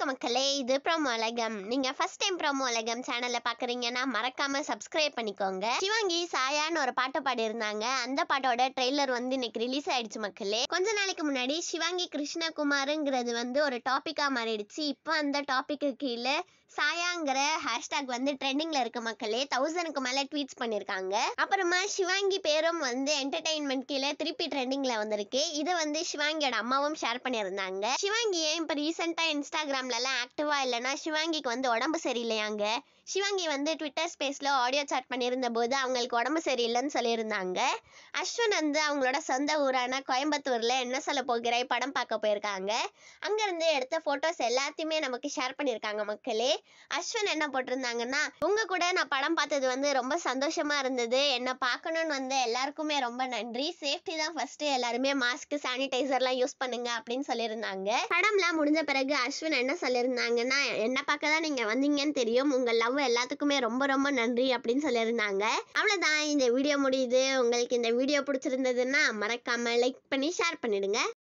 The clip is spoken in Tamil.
வணக்கம் மக்களே இது ப்ரோமோ உலகம் நீங்க ஃபர்ஸ்ட் டைம் ப்ரோமோ உலகம் சேனல்ல பாக்குறீங்கன்னா மறக்காம சப்ஸ்கிரைப் பண்ணிக்கோங்க சிவாங்கி சாயான்னு ஒரு பாட்டு பாடியிருந்தாங்க அந்த பாட்டோட ட்ரெய்லர் வந்து இன்னைக்கு ரிலீஸ் ஆயிடுச்சு மக்களே கொஞ்ச நாளைக்கு முன்னாடி சிவாங்கி கிருஷ்ணகுமாருங்கிறது வந்து ஒரு டாபிக்கா மாறிடுச்சு இப்போ அந்த டாபிக்கு கீழே சாயாங்கிற ஹேஷ்டாக் வந்து ட்ரெண்டிங்ல இருக்க மக்களே தௌசண்ட்க்கு மேல ட்வீட்ஸ் பண்ணிருக்காங்க அப்புறமா சிவாங்கி பேரும் வந்து என்டர்டைன்மெண்ட் கீழே திருப்பி ட்ரெண்டிங்ல வந்திருக்கு இதை வந்து சிவாங்கியோட அம்மாவும் ஷேர் பண்ணியிருந்தாங்க சிவாங்கி ஏன் இப்போ ரீசெண்டாக இன்ஸ்டாகிராம்ல எல்லாம் ஆக்டிவா இல்லைன்னா சிவாங்கிக்கு வந்து உடம்பு சரியில்லையாங்க சிவாங்கி வந்து ட்விட்டர் ஸ்பேஸ்ல ஆடியோ சாட் பண்ணியிருந்த போது அவங்களுக்கு உடம்பு சரியில்லைன்னு சொல்லியிருந்தாங்க அஸ்வின் வந்து அவங்களோட சொந்த ஊரான கோயம்புத்தூர்ல என்ன சொல்ல போகிறாய் படம் பார்க்க போயிருக்காங்க அங்கிருந்து எடுத்த போட்டோஸ் எல்லாத்தையுமே நமக்கு ஷேர் பண்ணியிருக்காங்க மக்களே அஸ்வின் என்ன போட்டிருந்தாங்கன்னா உங்க கூட நான் படம் பார்த்தது வந்து ரொம்ப சந்தோஷமா இருந்தது என்ன பார்க்கணும்னு வந்து எல்லாருக்குமே ரொம்ப நன்றி சேஃப்டி தான் ஃபர்ஸ்ட் எல்லாருமே மாஸ்க் சானிடைசர்லாம் யூஸ் பண்ணுங்க அப்படின்னு சொல்லியிருந்தாங்க படம்லாம் முடிஞ்ச பிறகு அஸ்வின் என்ன சொல்லியிருந்தாங்கன்னா என்ன பார்க்க தான் நீங்க வந்தீங்கன்னு தெரியும் உங்க லவ் எல்லாத்துக்குமே ரொம்ப ரொம்ப நன்றி அப்படின்னு சொல்லியிருந்தாங்க அவ்வளவுதான் இந்த வீடியோ முடியுது உங்களுக்கு இந்த வீடியோ பிடிச்சிருந்ததுன்னா மறக்காம லைக் பண்ணி ஷேர் பண்ணிடுங்க